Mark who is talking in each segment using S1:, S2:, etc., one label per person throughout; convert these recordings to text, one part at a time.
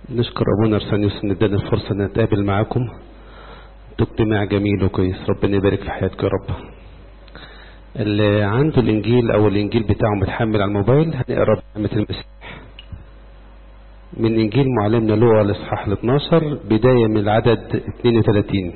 S1: نشكر أبونا أرسانيوس إن ادانا الفرصة إن نتقابل معاكم اجتماع جميل وكويس ربنا يبارك في حياتكم يا رب اللي عنده الإنجيل أو الإنجيل بتاعه متحمل على الموبايل هنقرا نعمة المسيح من إنجيل معلمنا لوقا الإصحاح ال 12 بداية من العدد 32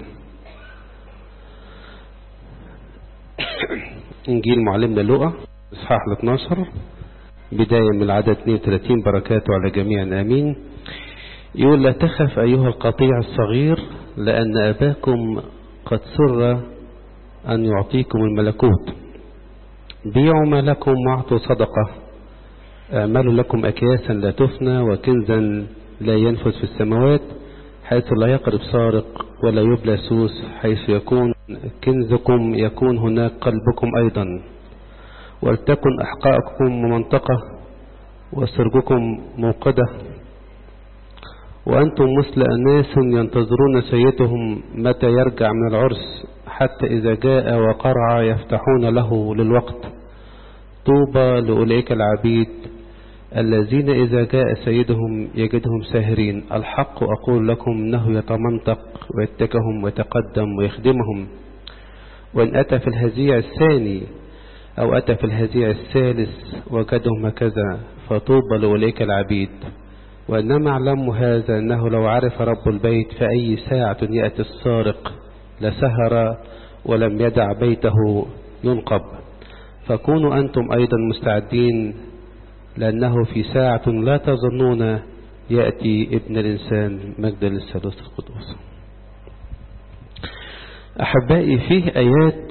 S1: إنجيل معلمنا لوقا إصحاح ال 12 بداية من العدد 32 بركاته على جميعنا آمين يقول لا تخف أيها القطيع الصغير لأن أباكم قد سر أن يعطيكم الملكوت بيعوا ما لكم واعطوا صدقة اعملوا لكم أكياسا لا تفنى وكنزا لا ينفذ في السماوات حيث لا يقرب سارق ولا يبلى سوس حيث يكون كنزكم يكون هناك قلبكم أيضا ولتكن أحقاءكم منطقة وسرجكم موقدة وأنتم مثل أناس ينتظرون سيدهم متى يرجع من العرس حتى إذا جاء وقرع يفتحون له للوقت طوبى لأولئك العبيد الذين إذا جاء سيدهم يجدهم ساهرين الحق أقول لكم أنه يتمنطق ويتكهم ويتقدم ويخدمهم وإن أتى في الهزيع الثاني أو أتى في الهزيع الثالث وجدهم هكذا فطوبى لأولئك العبيد وإنما أعلم هذا أنه لو عرف رب البيت في أي ساعة يأتي السارق لسهر ولم يدع بيته ينقب فكونوا أنتم أيضا مستعدين لأنه في ساعة لا تظنون يأتي ابن الإنسان مجد للثالوث القدوس أحبائي فيه آيات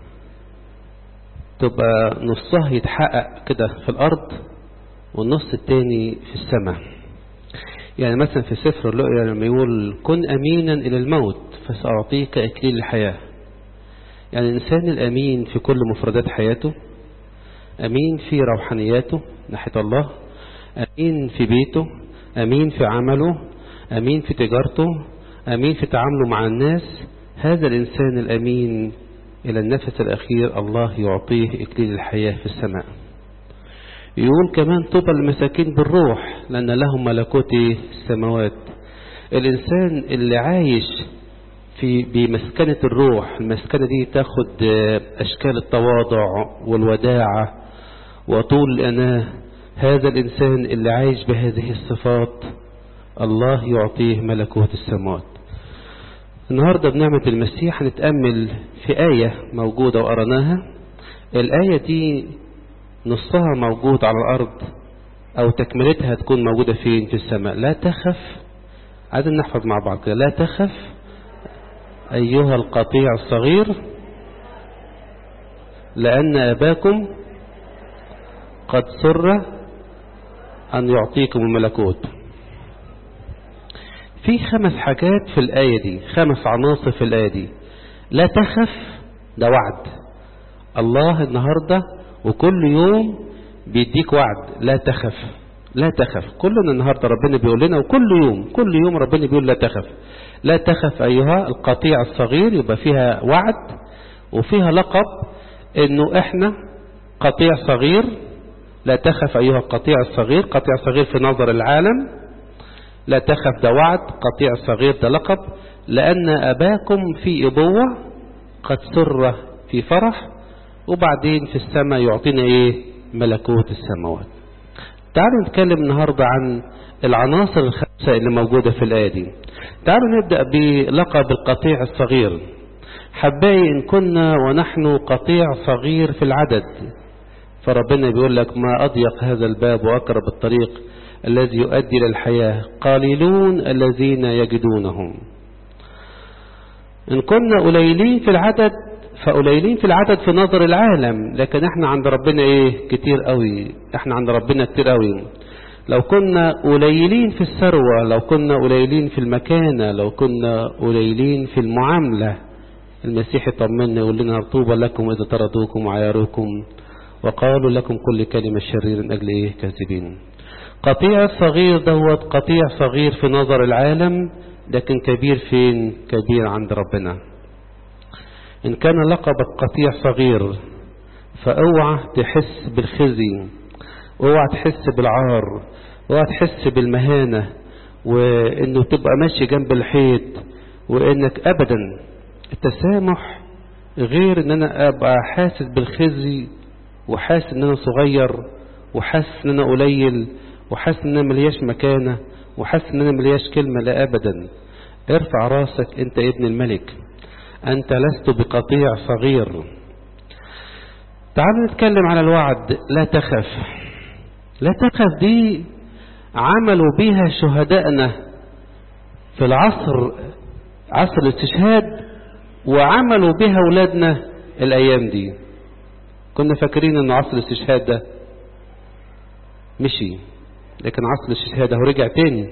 S1: تبقى نصها يتحقق كده في الأرض والنص التاني في السماء يعني مثلا في سفر الرؤيا لما يقول كن أمينا إلى الموت فسأعطيك إكليل الحياة يعني الإنسان الأمين في كل مفردات حياته أمين في روحانياته ناحية الله أمين في بيته أمين في عمله أمين في تجارته أمين في تعامله مع الناس هذا الإنسان الأمين إلى النفس الأخير الله يعطيه إكليل الحياة في السماء يقول كمان طوبى المساكين بالروح لأن لهم ملكوت السماوات الإنسان اللي عايش في بمسكنة الروح المسكنة دي تاخد أشكال التواضع والوداعة وطول الأناه هذا الإنسان اللي عايش بهذه الصفات الله يعطيه ملكوت السماوات النهاردة بنعمة المسيح هنتأمل في آية موجودة وقرناها الآية دي نصها موجود على الأرض أو تكملتها تكون موجودة فين في السماء لا تخف عايزين نحفظ مع بعض كده لا تخف أيها القطيع الصغير لأن أباكم قد سر أن يعطيكم الملكوت في خمس حاجات في الآية دي خمس عناصر في الآية دي لا تخف ده وعد الله النهاردة وكل يوم بيديك وعد لا تخف لا تخف كلنا النهاردة ربنا بيقول لنا وكل يوم كل يوم ربنا بيقول لا تخف لا تخف أيها القطيع الصغير يبقى فيها وعد وفيها لقب انه احنا قطيع صغير لا تخف أيها القطيع الصغير قطيع صغير في نظر العالم لا تخف ده وعد قطيع صغير ده لقب لأن أباكم في إبوة قد سر في فرح وبعدين في السماء يعطينا إيه ملكوت السماوات تعالوا نتكلم النهاردة عن العناصر الخمسة اللي موجودة في الآية دي تعالوا نبدأ بلقب القطيع الصغير حباي إن كنا ونحن قطيع صغير في العدد فربنا بيقول لك ما أضيق هذا الباب وأقرب الطريق الذي يؤدي للحياة قليلون الذين يجدونهم إن كنا قليلين في العدد فقليلين في العدد في نظر العالم لكن احنا عند ربنا ايه كتير قوي احنا عند ربنا كتير قوي لو كنا قليلين في الثروة لو كنا قليلين في المكانة لو كنا قليلين في المعاملة المسيح يطمنا يقول لنا طوبى لكم إذا طردوكم وعيروكم وقالوا لكم كل كلمة شرير من أجل إيه كاذبين قطيع صغير دوت قطيع صغير في نظر العالم لكن كبير فين كبير عند ربنا إن كان لقبك قطيع صغير فاوعى تحس بالخزي اوعى تحس بالعار اوعى تحس بالمهانة وانه تبقى ماشي جنب الحيط وانك ابدا التسامح غير ان انا ابقى حاسس بالخزي وحاسس ان انا صغير وحاسس ان انا قليل وحاسس ان انا ملياش مكانة وحاسس ان انا ملياش كلمة لا ابدا ارفع راسك انت ابن الملك انت لست بقطيع صغير تعالوا نتكلم على الوعد لا تخف لا تخف دي عملوا بها شهدائنا في العصر عصر الاستشهاد وعملوا بها أولادنا الأيام دي كنا فاكرين أن عصر الاستشهاد ده مشي لكن عصر الاستشهاد ده رجع تاني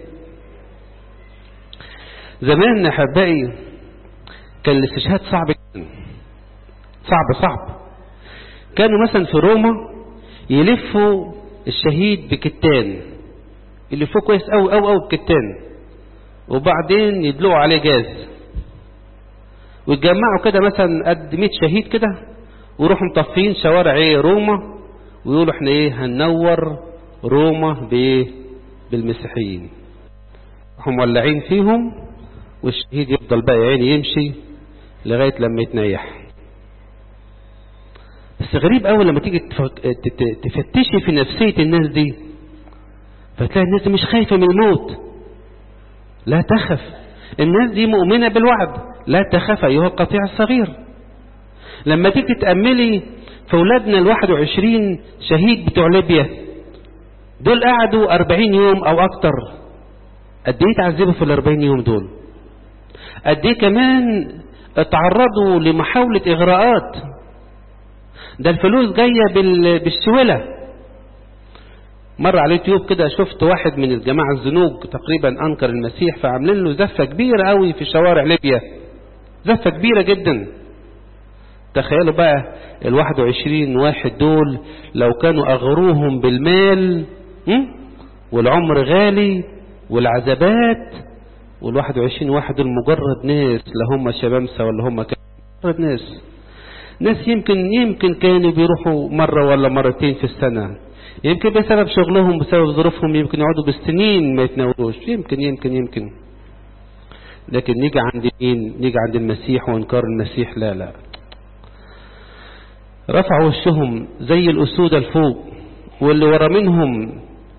S1: زمان يا حبائي كان الاستشهاد صعب جدا صعب صعب كانوا مثلا في روما يلفوا الشهيد بكتان يلفوه كويس قوي قوي قوي بكتان وبعدين يدلقوا عليه جاز ويتجمعوا كده مثلا قد 100 شهيد كده ويروحوا مطفين شوارع ايه روما ويقولوا احنا ايه هننور روما بايه بالمسيحيين هم مولعين فيهم والشهيد يفضل بقى عيني يمشي لغايه لما يتنيح بس غريب قوي لما تيجي تفتشي في نفسيه الناس دي فتلاقي الناس دي مش خايفه من الموت لا تخف الناس دي مؤمنه بالوعد لا تخف أيها القطيع الصغير لما تيجي تأملي في أولادنا الواحد وعشرين شهيد بتوع ليبيا دول قعدوا أربعين يوم أو أكتر قد إيه تعذبوا في الأربعين يوم دول قد إيه كمان اتعرضوا لمحاولة إغراءات ده الفلوس جاية بالشولة مرة على اليوتيوب كده شفت واحد من الجماعة الزنوج تقريبا أنكر المسيح فعاملين له زفة كبيرة قوي في شوارع ليبيا زفة كبيرة جدا تخيلوا بقى الواحد وعشرين واحد دول لو كانوا أغروهم بالمال والعمر غالي والعذابات والواحد وعشرين واحد دول مجرد ناس لا هم شبامسة ولا هم مجرد ناس ناس يمكن يمكن كانوا بيروحوا مرة ولا مرتين في السنة يمكن بسبب شغلهم بسبب ظروفهم يمكن يقعدوا بالسنين ما يتناولوش يمكن يمكن يمكن لكن نيجي عند مين نيجي عند المسيح وانكار المسيح لا لا رفعوا وشهم زي الأسود الفوق واللي ورا منهم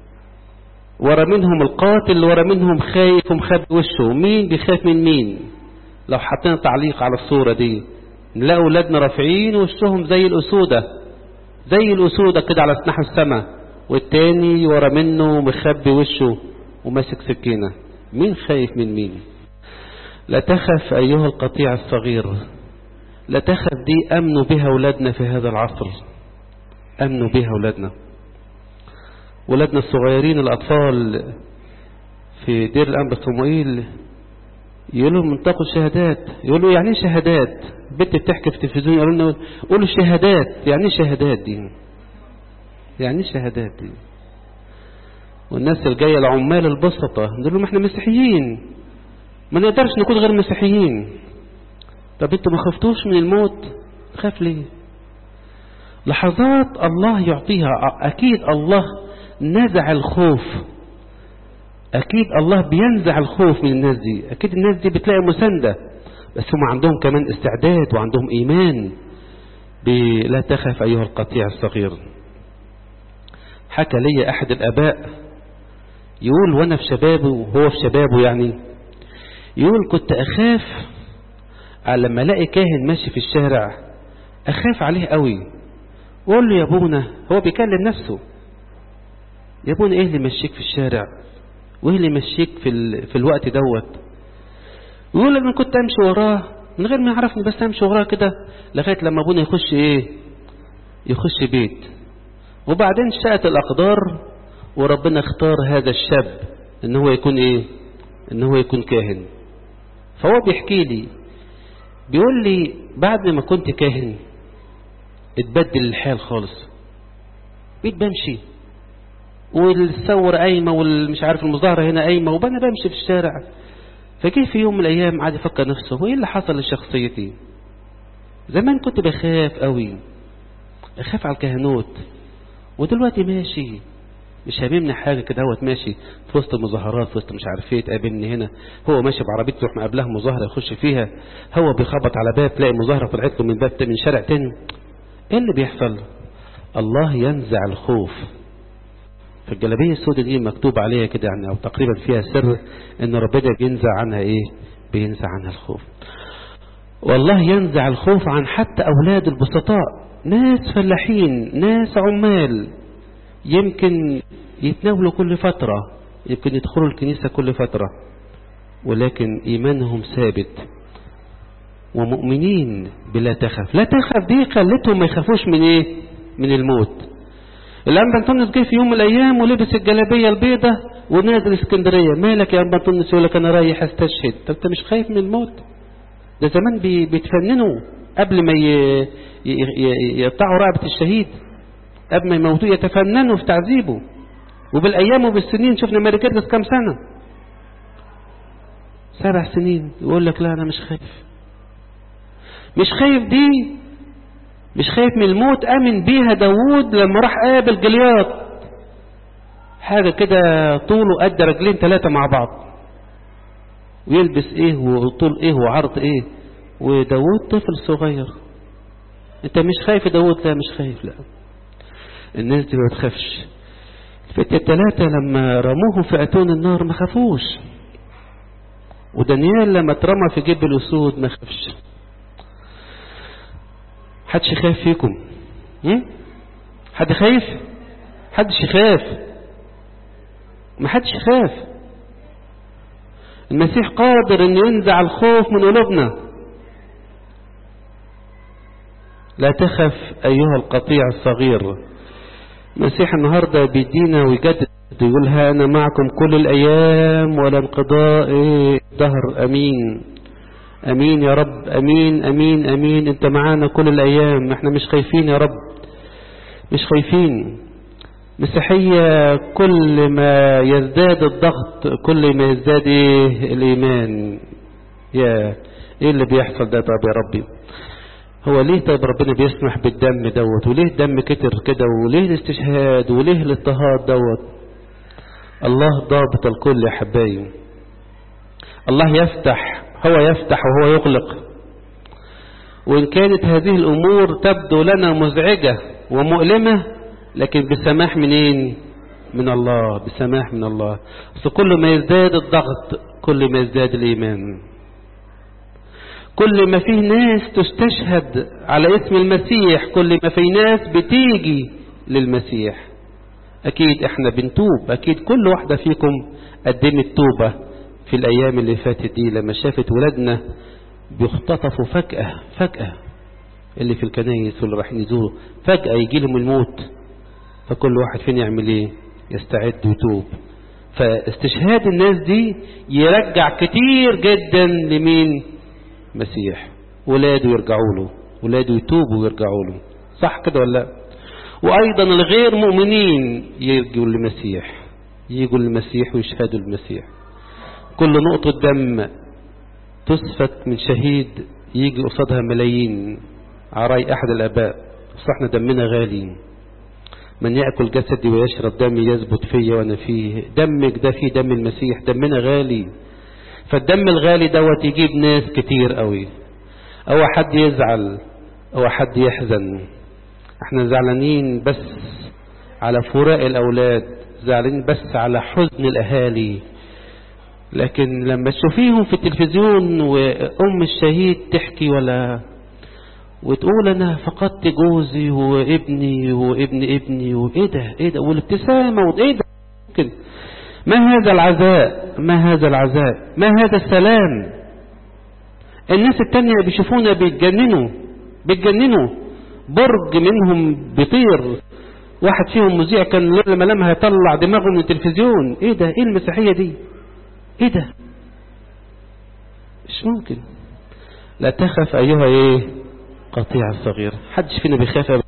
S1: ورا منهم القاتل اللي ورا منهم خايف ومخبي وشه مين بيخاف من مين لو حطينا تعليق على الصورة دي نلاقي أولادنا رافعين وشهم زي الأسودة زي الأسودة كده على سناح السماء والتاني ورا منه مخبي وشه وماسك سكينة مين خايف من مين لا تخف أيها القطيع الصغير لا تخف دي أمنوا بها أولادنا في هذا العصر أمنوا بها أولادنا ولادنا الصغيرين الأطفال في دير الأنبا صموئيل يقولوا منطقوا الشهادات يقولوا يعني ايه شهادات بنت بتحكي في التلفزيون يقولوا لنا قولوا شهادات يعني ايه شهادات دي يعني ايه شهادات دي والناس الجايه العمال البسطة دول لهم احنا مسيحيين ما نقدرش نكون غير مسيحيين طب انتوا ما خفتوش من الموت خاف ليه لحظات الله يعطيها اكيد الله نزع الخوف اكيد الله بينزع الخوف من الناس دي اكيد الناس دي بتلاقي مساندة بس هم عندهم كمان استعداد وعندهم ايمان لا تخف ايها القطيع الصغير حكى لي احد الاباء يقول وانا في شبابه وهو في شبابه يعني يقول كنت اخاف لما الاقي كاهن ماشي في الشارع اخاف عليه قوي واقول له يا ابونا هو بيكلم نفسه يا ابونا ايه اللي مشيك في الشارع وايه اللي مشيك في, ال... في الوقت دوت يقول انا كنت امشي وراه من غير ما يعرفني بس امشي وراه كده لغايه لما ابونا يخش ايه يخش بيت وبعدين شاءت الاقدار وربنا اختار هذا الشاب ان هو يكون ايه ان هو يكون كاهن فهو بيحكي لي بيقول لي بعد ما كنت كاهن اتبدل الحال خالص بقيت بمشي والثورة قايمة والمش عارف المظاهرة هنا قايمة وأنا بمشي في الشارع فجه في يوم من الأيام قعد يفكر نفسه هو إيه اللي حصل لشخصيتي زمان كنت بخاف قوي أخاف على الكهنوت ودلوقتي ماشي مش هاممني حاجة كده هو ماشي في وسط المظاهرات في وسط مش عارف ايه تقابلني هنا هو ماشي بعربيته يروح مقابلها مظاهرة يخش فيها هو بيخبط على باب تلاقي مظاهرة طلعت له من باب من شارع تاني ايه اللي بيحصل الله ينزع الخوف في الجلابية السوداء دي مكتوب عليها كده يعني او تقريبا فيها سر ان ربنا بينزع عنها ايه بينزع عنها الخوف والله ينزع الخوف عن حتى اولاد البسطاء ناس فلاحين ناس عمال يمكن يتناولوا كل فترة يمكن يدخلوا الكنيسة كل فترة ولكن إيمانهم ثابت ومؤمنين بلا تخف لا تخف دي خلتهم ما يخافوش من ايه من الموت الأنبا أنطونيوس جه في يوم من الأيام ولبس الجلابية البيضة ونادى اسكندرية مالك يا أنبا أنطونيوس يقول لك أنا رايح أستشهد طب أنت مش خايف من الموت ده زمان بي بيتفننوا قبل ما يقطعوا رقبة الشهيد قبل ما يموتوه يتفننوا في تعذيبه وبالأيام وبالسنين شفنا ماري كيرلس كام سنة سبع سنين يقول لك لا أنا مش خايف مش خايف دي مش خايف من الموت أمن بيها داوود لما راح قابل جلياط حاجة كده طوله قد رجلين ثلاثة مع بعض ويلبس ايه وطول ايه وعرض ايه وداوود طفل صغير انت مش خايف يا داوود لا مش خايف لا الناس دي ما بتخافش الفتية الثلاثة لما رموهم في أتون النار ما خافوش ودانيال لما اترمى في جيب الأسود ما خافش حدش خايف فيكم هم؟ حد خايف حدش يخاف ما حدش يخاف المسيح قادر ان ينزع الخوف من قلوبنا لا تخف ايها القطيع الصغير المسيح النهاردة بيدينا ويجدد يقول ها انا معكم كل الايام ولا انقضاء دهر امين امين يا رب امين امين امين انت معانا كل الايام احنا مش خايفين يا رب مش خايفين مسيحية كل ما يزداد الضغط كل ما يزداد ايه الايمان يا ايه اللي بيحصل ده طب يا ربي هو ليه طيب ربنا بيسمح بالدم دوت وليه الدم كتر كده وليه الاستشهاد وليه الاضطهاد دوت الله ضابط الكل يا حبايبي الله يفتح هو يفتح وهو يغلق وإن كانت هذه الأمور تبدو لنا مزعجة ومؤلمة لكن بسماح منين من الله بسماح من الله بس كل ما يزداد الضغط كل ما يزداد الإيمان كل ما فيه ناس تستشهد على اسم المسيح كل ما فيه ناس بتيجي للمسيح أكيد احنا بنتوب أكيد كل واحدة فيكم قدمت توبة في الأيام اللي فاتت دي لما شافت ولادنا بيختطفوا فجأة فجأة اللي في الكنايس واللي رايحين يزوروا فجأة يجي لهم الموت فكل واحد فينا يعمل ايه يستعد ويتوب فاستشهاد الناس دي يرجع كتير جدا لمين مسيح ولاده يرجعوا له ولاده يتوبوا ويرجعوا له صح كده ولا لا وايضا الغير مؤمنين يجوا للمسيح يجوا للمسيح ويشهدوا المسيح كل نقطة دم تسفك من شهيد يجي قصادها ملايين عراي أحد الآباء احنا دمنا غالي من يأكل جسدي ويشرب دمي يثبت فيا وأنا فيه دمك ده فيه دم المسيح دمنا غالي فالدم الغالي دوت يجيب ناس كتير قوي أو حد يزعل أو حد يحزن احنا زعلانين بس على فراق الأولاد زعلانين بس على حزن الأهالي لكن لما تشوفيهم في التلفزيون وأم الشهيد تحكي ولا وتقول أنا فقدت جوزي وابني وابن ابني وإيه ده إيه ده والابتسامة وإيه ده ممكن ما هذا العزاء ما هذا العزاء ما هذا السلام الناس التانية بيشوفونا بيتجننوا بيتجننوا برج منهم بيطير واحد فيهم مذيع كان لما لما هيطلع دماغه من التلفزيون ايه ده ايه المسيحية دي ايه ده مش ممكن لا تخف ايها ايه قطيع الصغير حدش فينا بيخاف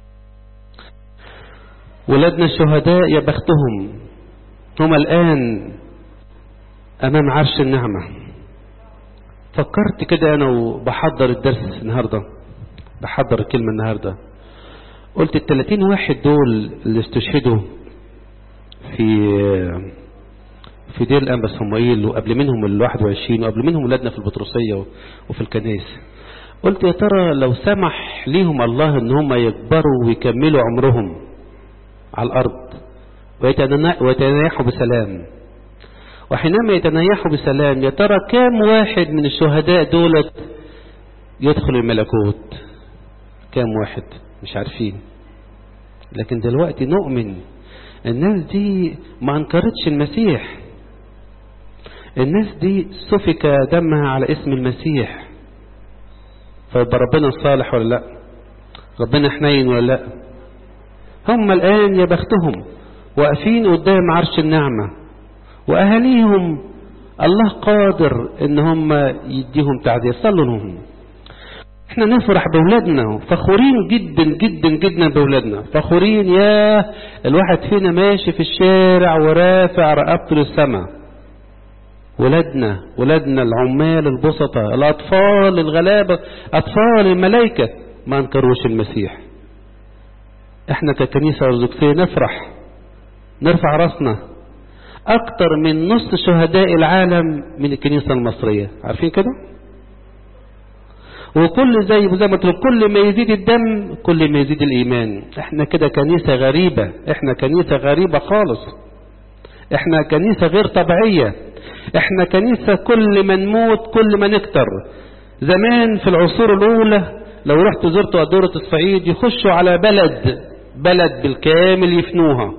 S1: ولادنا الشهداء يا بختهم هم الآن أمام عرش النعمة فكرت كده أنا وبحضر الدرس النهاردة بحضر الكلمة النهاردة قلت التلاتين واحد دول اللي استشهدوا في في دير الأنبا صموئيل وقبل منهم ال 21 وقبل منهم ولادنا في البطرسية وفي الكنائس قلت يا ترى لو سمح ليهم الله ان هم يكبروا ويكملوا عمرهم على الأرض ويتنايحوا بسلام وحينما يتنايحوا بسلام يا ترى كام واحد من الشهداء دولت يدخل الملكوت كام واحد مش عارفين لكن دلوقتي نؤمن الناس دي ما انكرتش المسيح الناس دي سفك دمها على اسم المسيح فيبقى ربنا صالح ولا لا ربنا حنين ولا لا هم الآن يا بختهم واقفين قدام عرش النعمة وأهاليهم الله قادر ان هم يديهم تعذير صلوا لهم احنا نفرح بولادنا فخورين جدا جدا جدا بولادنا فخورين يا الواحد فينا ماشي في الشارع ورافع رقبته للسماء ولادنا ولادنا العمال البسطة الأطفال الغلابة أطفال الملائكة ما انكروش المسيح احنا ككنيسة أرثوذكسية نفرح نرفع راسنا أكتر من نص شهداء العالم من الكنيسة المصرية عارفين كده وكل زي زي ما قلت كل ما يزيد الدم كل ما يزيد الإيمان احنا كده كنيسة غريبة احنا كنيسة غريبة خالص احنا كنيسة غير طبيعية احنا كنيسة كل ما نموت كل ما نكتر زمان في العصور الأولى لو رحت زرت دورة الصعيد يخشوا على بلد بلد بالكامل يفنوها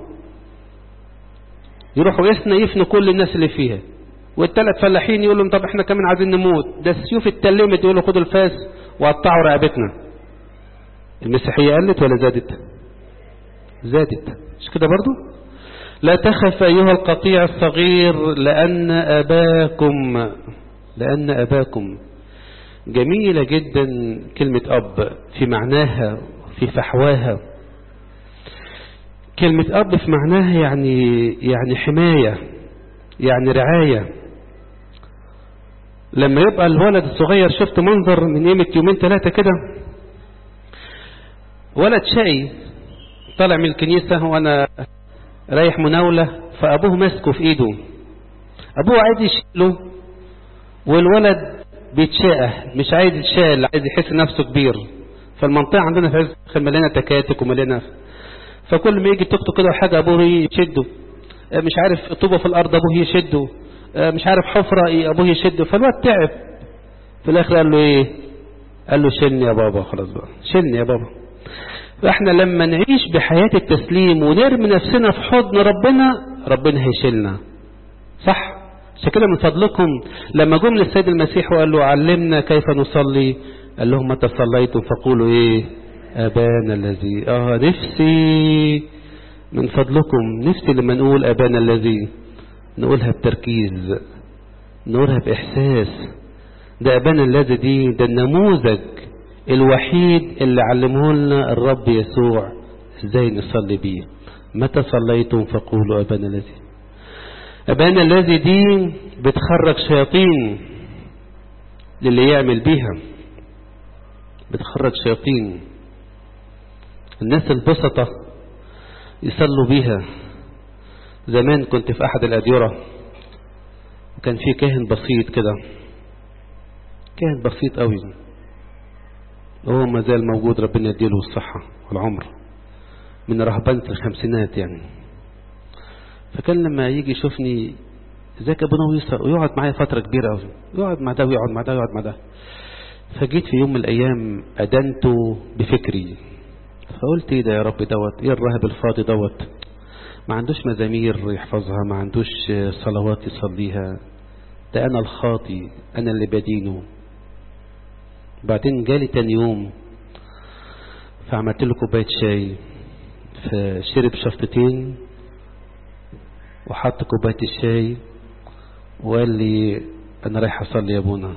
S1: يروحوا يسنى يفنوا كل الناس اللي فيها والثلاث فلاحين يقول لهم طب احنا كمان عايزين نموت ده السيوف اتلمت يقولوا خدوا الفاس وقطعوا رقبتنا المسيحية قلت ولا زادت زادت مش كده برضو لا تخف أيها القطيع الصغير لأن أباكم لأن أباكم جميلة جدا كلمة أب في معناها في فحواها كلمة أب في معناها يعني يعني حماية يعني رعاية لما يبقى الولد الصغير شفت منظر من قيمة يومين ثلاثة كده ولد شقي طالع من الكنيسة وأنا رايح مناولة فأبوه ماسكه في إيده أبوه عايز يشيله والولد بيتشاقى مش عايز يتشال عايز يحس نفسه كبير فالمنطقة عندنا في عز مليانة تكاتك ومليانة فكل ما يجي تخته كده حاجة أبوه يشده مش عارف طوبة في الأرض أبوه يشده مش عارف حفرة أبوه يشده فالواد تعب في الآخر قال له إيه قال له شلني يا بابا خلاص بقى شلني يا بابا فاحنا لما نعيش بحياة التسليم ونرمي نفسنا في حضن ربنا ربنا هيشيلنا صح عشان كده من فضلكم لما جم للسيد المسيح وقال له علمنا كيف نصلي قال لهم متى صليتم فقولوا ايه ابانا الذي اه نفسي من فضلكم نفسي لما نقول ابانا الذي نقولها بتركيز نقولها باحساس ده ابانا الذي دي ده النموذج الوحيد اللي علمه لنا الرب يسوع ازاي نصلي بيه متى صليتم فقولوا ابانا الذي ابانا الذي دي بتخرج شياطين للي يعمل بيها بتخرج شياطين الناس البسطة يصلوا بيها زمان كنت في احد الاديرة وكان في كاهن بسيط كده كاهن بسيط قوي وهو ما زال موجود ربنا يديله الصحة والعمر من رهبنة الخمسينات يعني فكان لما يجي يشوفني ازيك يا ابونا ويسر ويقعد معايا فترة كبيرة قوي يقعد مع ده ويقعد مع ده ويقعد مع ده فجيت في يوم من الايام ادنته بفكري فقلت ايه ده يا رب دوت ايه الراهب الفاضي دوت ما عندوش مزامير يحفظها ما عندوش صلوات يصليها ده انا الخاطي انا اللي بدينه بعدين جالي تاني يوم فعملت له كوبايه شاي فشرب شفطتين وحط كوبايه الشاي وقال لي انا رايح اصلي يا ابونا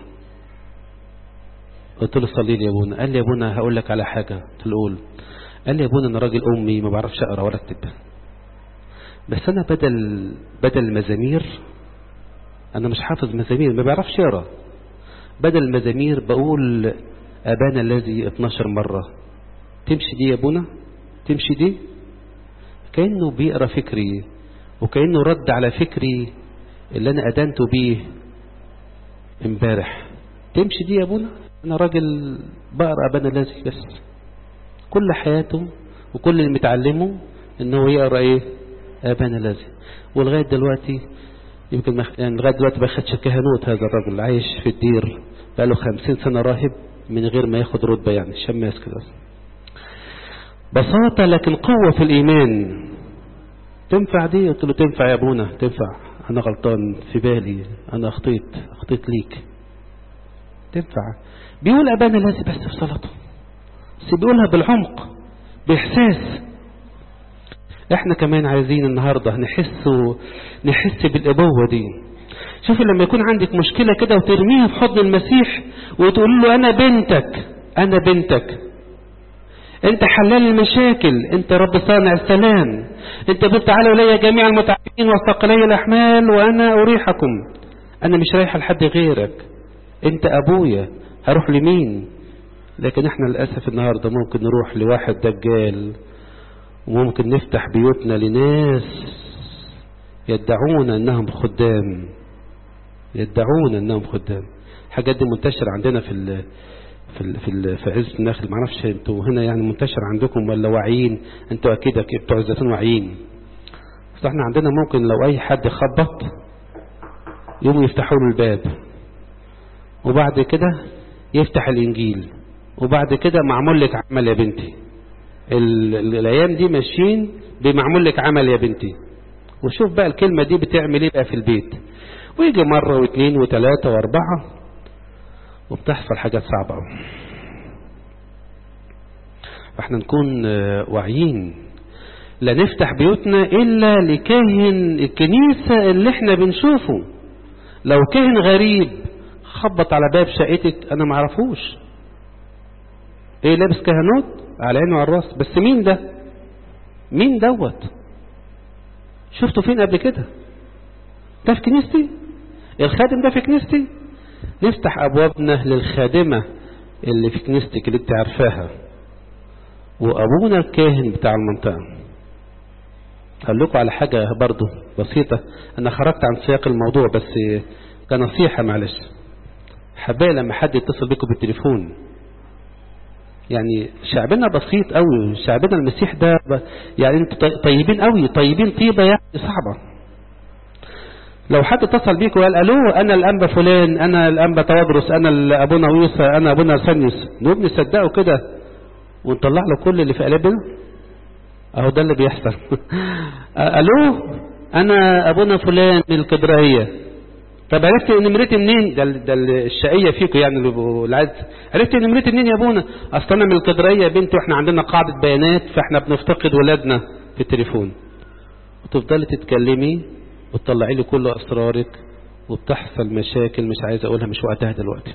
S1: قلت له صلي لي يا ابونا قال لي يا ابونا هقول لك على حاجه قلت له قول قال لي يا ابونا انا راجل امي ما بعرفش اقرا ولا اكتب بس انا بدل بدل المزامير انا مش حافظ مزامير ما بعرفش اقرا بدل المزامير بقول أبانا الذي 12 مرة تمشي دي يا ابونا تمشي دي كأنه بيقرأ فكري وكأنه رد على فكري اللي أنا أدنته بيه امبارح تمشي دي يا أبونا أنا راجل بقرأ أبانا الذي بس كل حياته وكل اللي متعلمه إنه يقرأ إيه أبانا الذي ولغاية دلوقتي يمكن مخ... يعني لغاية دلوقتي ما خدش كهنوت هذا الرجل عايش في الدير بقاله خمسين سنة راهب من غير ما ياخد رتبة يعني شماس كده بساطة لكن قوة في الإيمان تنفع دي قلت له تنفع يا أبونا تنفع أنا غلطان في بالي أنا أخطيت أخطيت ليك تنفع بيقول أبانا الذي بس في صلاته بس بيقولها بالعمق بإحساس احنا كمان عايزين النهاردة نحس نحس بالأبوة دي شوف لما يكون عندك مشكلة كده وترميها في حضن المسيح وتقول له أنا بنتك أنا بنتك أنت حلال المشاكل أنت رب صانع السلام أنت قلت تعالوا إلي جميع المتعبين وثقلي الأحمال وأنا أريحكم أنا مش رايح لحد غيرك أنت أبويا هروح لمين لكن احنا للأسف النهاردة ممكن نروح لواحد دجال وممكن نفتح بيوتنا لناس يدعون انهم خدام يدعون انهم خدام الحاجات دي منتشرة عندنا في ال في ال في, ال في عزة النخل معرفش انتوا هنا يعني منتشر عندكم ولا واعيين انتوا اكيد بتوع الزيتون واعيين بس احنا عندنا ممكن لو اي حد خبط يوم يفتحوا له الباب وبعد كده يفتح الانجيل وبعد كده معمول لك عمل يا بنتي الايام دي ماشيين بمعمول لك عمل يا بنتي وشوف بقى الكلمة دي بتعمل ايه بقى في البيت ويجي مرة واثنين وثلاثة واربعة وبتحصل حاجات صعبة قوي فاحنا نكون واعيين لا نفتح بيوتنا الا لكاهن الكنيسة اللي احنا بنشوفه لو كاهن غريب خبط على باب شقتك انا معرفوش ايه لابس كهنوت على عينه وعلى الراس بس مين ده مين دوت شفته فين قبل كده ده في كنيستي الخادم ده في كنيستي نفتح ابوابنا للخادمة اللي في كنيستك اللي انت عارفاها وابونا الكاهن بتاع المنطقة اقول لكم على حاجة برضو بسيطة انا خرجت عن سياق الموضوع بس كنصيحة معلش حبايا لما حد يتصل بكم بالتليفون يعني شعبنا بسيط قوي شعبنا المسيح ده يعني انتوا طيبين قوي طيبين طيبة يعني صعبة لو حد اتصل بيك وقال الو انا الانبا فلان انا الانبا توادرس انا ابونا ويوسى انا ابونا سانيوس نقوم نصدقه كده ونطلع له كل اللي في قلبنا اهو ده اللي بيحصل الو انا ابونا فلان من الكبرائيه طب عرفت نمرتي منين ده, ده الشقيه فيكم يعني اللي عايز عرفت نمرتي منين يا ابونا اصل انا من الكدريه يا بنتي واحنا عندنا قاعده بيانات فاحنا بنفتقد ولادنا في التليفون وتفضلي تتكلمي وتطلعي لي كل اسرارك وبتحصل مشاكل مش عايز اقولها مش وقتها دلوقتي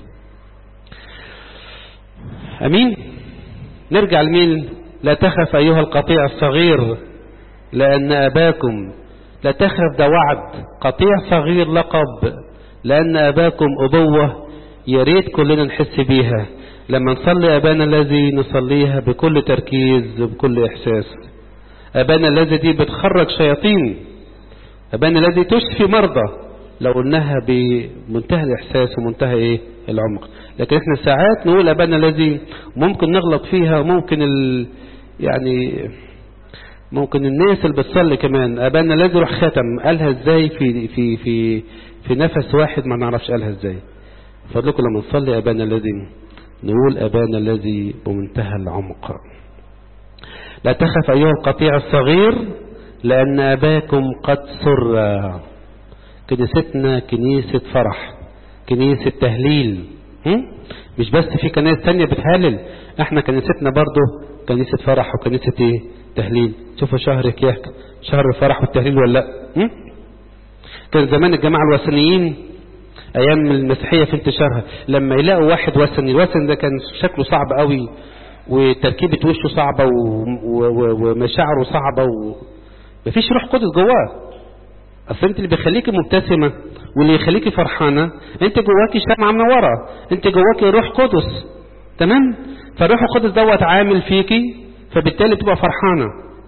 S1: امين نرجع لمين لا تخف ايها القطيع الصغير لان اباكم لا تخف ده وعد قطيع صغير لقب لأن أباكم أبوة يا ريت كلنا نحس بيها لما نصلي أبانا الذي نصليها بكل تركيز وبكل إحساس أبانا الذي دي بتخرج شياطين أبانا الذي تشفي مرضى لو قلناها بمنتهى الإحساس ومنتهى إيه العمق لكن إحنا ساعات نقول أبانا الذي ممكن نغلط فيها وممكن ال يعني ممكن الناس اللي بتصلي كمان ابانا الذي روح ختم قالها ازاي في في في في نفس واحد ما نعرفش قالها ازاي فضلكم لما نصلي ابانا الذي نقول ابانا الذي بمنتهى العمق لا تخف ايها القطيع الصغير لان اباكم قد سر كنيستنا كنيسة فرح كنيسة تهليل مش بس في كنائس تانية بتهلل احنا كنيستنا برضو كنيسة فرح وكنيسة ايه تهليل شوفوا شهر كياك شهر الفرح والتهليل ولا لا كان زمان الجماعة الوثنيين ايام المسيحية في انتشارها لما يلاقوا واحد وثني الوثن ده كان شكله صعب قوي وتركيبة وشه صعبة ومشاعره صعبة و... مفيش روح قدس جواه اصل انت اللي بيخليكي مبتسمة واللي يخليكي فرحانة انت جواكي شمعة منورة انت جواكي روح قدس تمام فالروح القدس دوت عامل فيكي فبالتالي تبقى فرحانة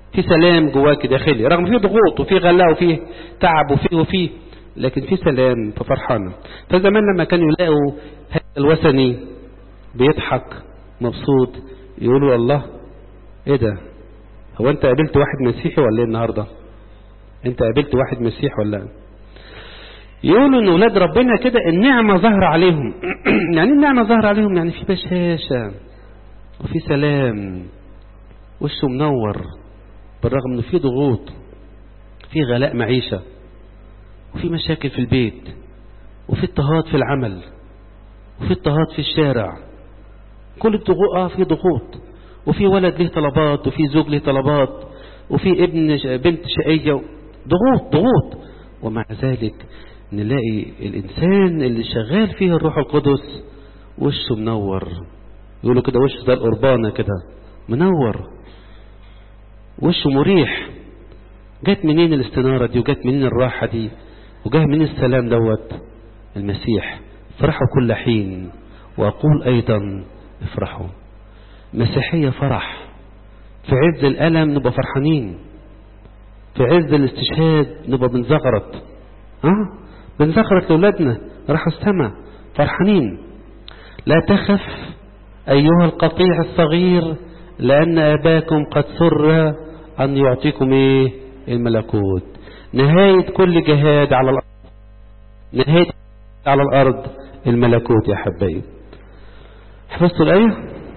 S1: في سلام جواك داخلي رغم في ضغوط وفي غلاء وفي تعب وفي وفي لكن في سلام ففرحانة فزمان لما كانوا يلاقوا هذا الوثني بيضحك مبسوط يقولوا الله ايه ده هو انت قابلت واحد مسيحي ولا ايه النهارده انت قابلت واحد مسيحي ولا يقولوا ان ولاد ربنا كده النعمه ظاهره عليهم يعني النعمه ظاهره عليهم يعني في بشاشه وفي سلام وشه منور بالرغم انه في ضغوط في غلاء معيشه وفي مشاكل في البيت وفي اضطهاد في العمل وفي اضطهاد في الشارع كل الضغوط اه في ضغوط وفي ولد له طلبات وفي زوج له طلبات وفي ابن بنت شقية ضغوط ضغوط ومع ذلك نلاقي الإنسان اللي شغال فيه الروح القدس وشه منور يقولوا كده وشه زي القربانة كده منور وشه مريح جت منين الاستنارة دي وجت منين الراحة دي وجاه منين السلام دوت المسيح فرحوا كل حين وأقول أيضا افرحوا مسيحية فرح في عز الألم نبقى فرحانين في عز الاستشهاد نبقى بنزغرط ها بنزغرط لأولادنا راحوا السماء فرحانين لا تخف أيها القطيع الصغير لأن أباكم قد سر أن يعطيكم إيه الملكوت نهاية كل جهاد على الأرض نهاية على الأرض الملكوت يا حبايب حفظتوا الآية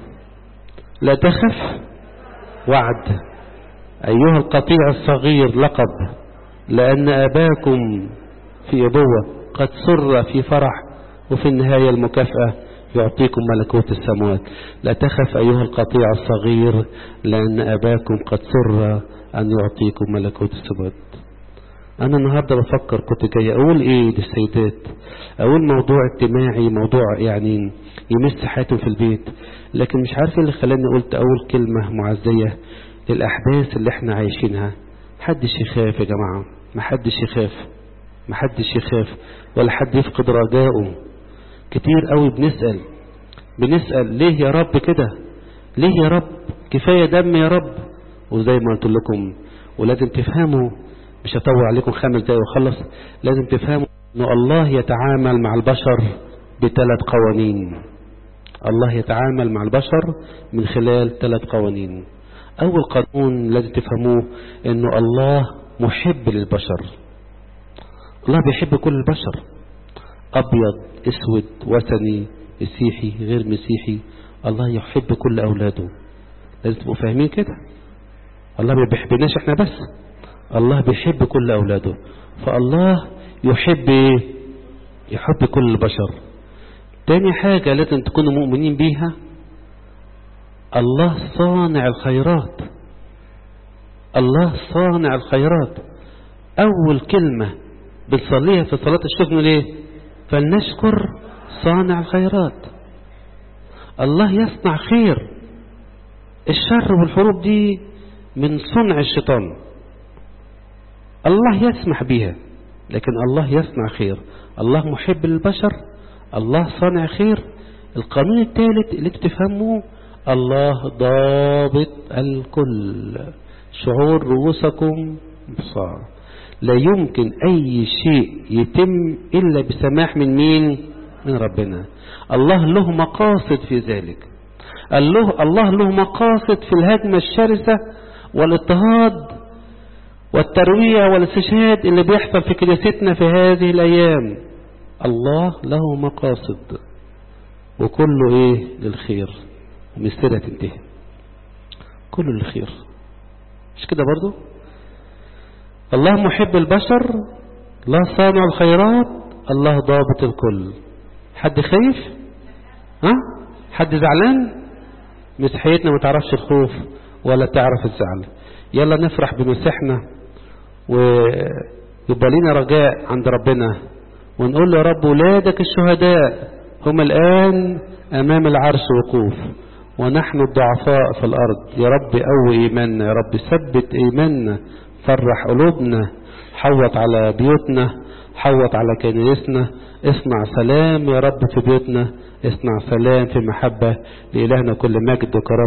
S1: لا تخف وعد أيها القطيع الصغير لقب لأن أباكم في أبوة قد سر في فرح وفي النهاية المكافأة يعطيكم ملكوت السماوات لا تخف أيها القطيع الصغير لأن أباكم قد سر أن يعطيكم ملكوت السماوات أنا النهاردة بفكر كنت جاي أقول إيه للسيدات أقول موضوع اجتماعي موضوع يعني يمس حياتهم في البيت لكن مش عارف اللي خلاني قلت أول كلمة معزية للأحداث اللي احنا عايشينها محدش يخاف يا جماعة محدش يخاف محدش يخاف ولا حد يفقد رجائه كتير قوي بنسأل بنسأل ليه يا رب كده ليه يا رب كفاية دم يا رب وزي ما قلت لكم ولازم تفهموا مش هطول عليكم خمس دقايق وخلص لازم تفهموا ان الله يتعامل مع البشر بثلاث قوانين الله يتعامل مع البشر من خلال ثلاث قوانين اول قانون لازم تفهموه انه الله محب للبشر الله بيحب كل البشر ابيض اسود وثني مسيحي غير مسيحي الله يحب كل اولاده لازم تبقوا فاهمين كده الله ما بيحبناش احنا بس الله بيحب كل اولاده فالله يحب يحب كل البشر تاني حاجة لازم تكونوا مؤمنين بيها الله صانع الخيرات الله صانع الخيرات أول كلمة بنصليها في صلاة الشكر ليه فلنشكر صانع الخيرات الله يصنع خير الشر والحروب دي من صنع الشيطان الله يسمح بها لكن الله يصنع خير الله محب للبشر الله صانع خير القانون الثالث اللي تفهموه الله ضابط الكل شعور رؤوسكم بصار لا يمكن أي شيء يتم إلا بسماح من مين من ربنا الله له مقاصد في ذلك الله, الله له مقاصد في الهجمة الشرسة والاضطهاد والترويع والاستشهاد اللي بيحصل في كنيستنا في هذه الأيام الله له مقاصد وكله ايه للخير ومستنها تنتهي كله للخير مش كده برضو الله محب البشر الله صانع الخيرات الله ضابط الكل حد خايف ها حد زعلان مسيحيتنا ما تعرفش الخوف ولا تعرف الزعل يلا نفرح بمسيحنا ويبقى لنا رجاء عند ربنا ونقول له يا رب ولادك الشهداء هم الآن أمام العرش وقوف ونحن الضعفاء في الأرض يا رب قوي إيماننا يا رب ثبت إيماننا فرح قلوبنا حوط على بيوتنا حوط على كنيسنا اصنع سلام يا رب في بيوتنا اصنع سلام في محبة لإلهنا كل مجد وكرامة